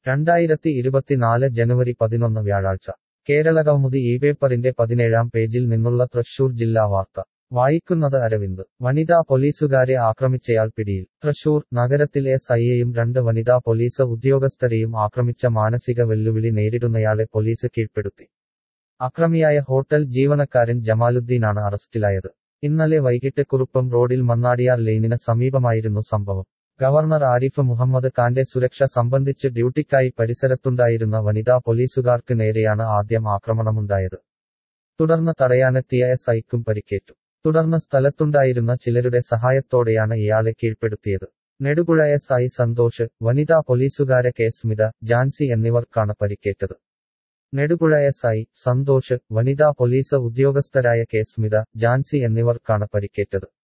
രണ്ടായിരത്തി ഇരുപത്തിനാല് ജനുവരി പതിനൊന്ന് വ്യാഴാഴ്ച കേരളകൗമുദി ഈ പേപ്പറിന്റെ പതിനേഴാം പേജിൽ നിന്നുള്ള തൃശൂർ ജില്ലാ വാർത്ത വായിക്കുന്നത് അരവിന്ദ് വനിതാ പോലീസുകാരെ ആക്രമിച്ചയാൾ പിടിയിൽ തൃശൂർ നഗരത്തിൽ എസ് ഐയെയും രണ്ട് വനിതാ പോലീസ് ഉദ്യോഗസ്ഥരെയും ആക്രമിച്ച മാനസിക വെല്ലുവിളി നേരിടുന്നയാളെ പോലീസ് കീഴ്പ്പെടുത്തി അക്രമിയായ ഹോട്ടൽ ജീവനക്കാരൻ ജമാലുദ്ദീനാണ് അറസ്റ്റിലായത് ഇന്നലെ വൈകിട്ട് കുറുപ്പം റോഡിൽ മന്നാടിയാർ ലെയിനിന് സമീപമായിരുന്നു സംഭവം ഗവർണർ ആരിഫ് മുഹമ്മദ് ഖാന്റെ സുരക്ഷ സംബന്ധിച്ച് ഡ്യൂട്ടിക്കായി പരിസരത്തുണ്ടായിരുന്ന വനിതാ പോലീസുകാർക്ക് നേരെയാണ് ആദ്യം ആക്രമണമുണ്ടായത് തുടർന്ന് തടയാനെത്തിയ എസ് ഐക്കും പരിക്കേറ്റു തുടർന്ന് സ്ഥലത്തുണ്ടായിരുന്ന ചിലരുടെ സഹായത്തോടെയാണ് ഇയാളെ കീഴ്പ്പെടുത്തിയത് നെടുപുഴ എസ് ഐ സന്തോഷ് വനിതാ പോലീസുകാരെ കെ സ്മിത ജാൻസി എന്നിവർക്കാണ് പരിക്കേറ്റത് നെടുപുഴ എസ് ഐ സന്തോഷ് വനിതാ പോലീസ് ഉദ്യോഗസ്ഥരായ കെ സ്മിത ജാൻസി എന്നിവർക്കാണ് പരിക്കേറ്റത്